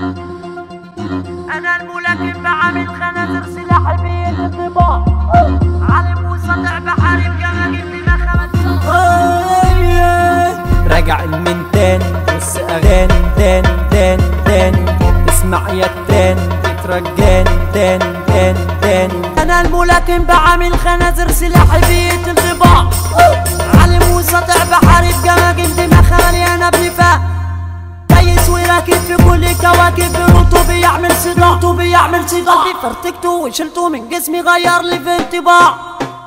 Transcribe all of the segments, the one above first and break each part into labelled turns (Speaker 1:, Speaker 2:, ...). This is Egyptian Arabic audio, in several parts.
Speaker 1: انا الملاكم بعمل خنازير سلاح بيد الطباع علي موسى ضعب حارب جماجم دماغ خمس
Speaker 2: راجع من تاني بص اغاني تاني تاني تاني اسمع يا التاني بترجاني تاني تاني تاني
Speaker 1: انا الملاكم بعمل خنازير سلاح بيد الطباع علي موسى ضعب حارب جماجم دماغ مليانه بنفاق كيس وراكب في كل الكواكب بروتو بيعمل صداع بروتو بيعمل صداع قلبي فرتكته وشلته من جسمي غير لي في انطباع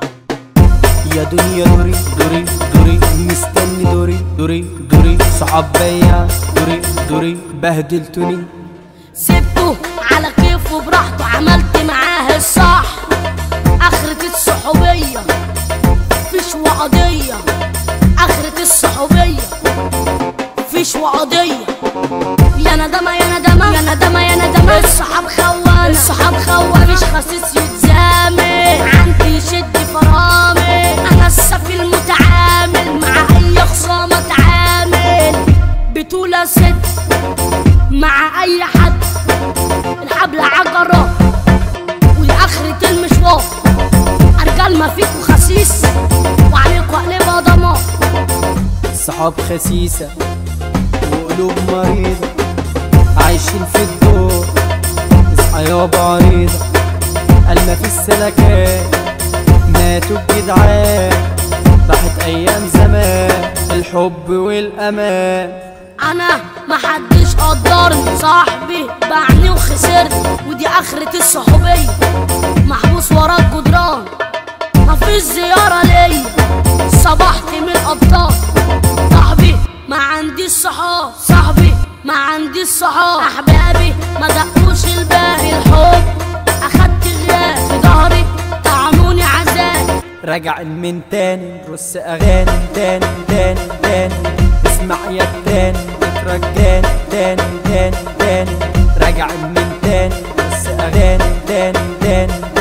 Speaker 2: يا دنيا دوري دوري دوري مستني دوري دوري دوري صعب بيا دوري دوري بهدلتني
Speaker 3: سبته على كيفه براحته عملت معاه الصح اخرة الصحوبية فيش وقضية اخرة الصحوبية فيش وقضية يا ندمة يا ندمة يا ندمة يا ندمة الصحاب خوان الصحاب خوان مفيش خسيس يتزامل عندي شد فرامل انا السفي المتعامل مع اي خصامة اتعامل بطولة ست مع اي حد الحبل عجرة ولآخرة المشوار أرجال ما فيكوا خسيس وعليكوا قلبها دمار
Speaker 2: صحاب خسيسة وقلوب مريضة عايشين في الدور اصحى يابا عريضة قال ما في السلكات ماتوا الجدعان راحت ايام زمان الحب والامان
Speaker 3: أنا محدش قدرني صاحبي باعني وخسرت ودي آخرة الصحوبية محبوس ورا الجدران مفيش زيارة ليا صبحت من الأبطال صاحبي ما عنديش صحاب صاحبي ما عنديش صحاب أحبابي ما دقوش الباقي الحب أخدت غياب في ظهري طعنوني عذاب
Speaker 2: راجع من تاني رص اغاني تاني تاني تاني اسمع يا التاني بترجاني تاني تاني تاني راجع من تاني رص اغاني تاني تاني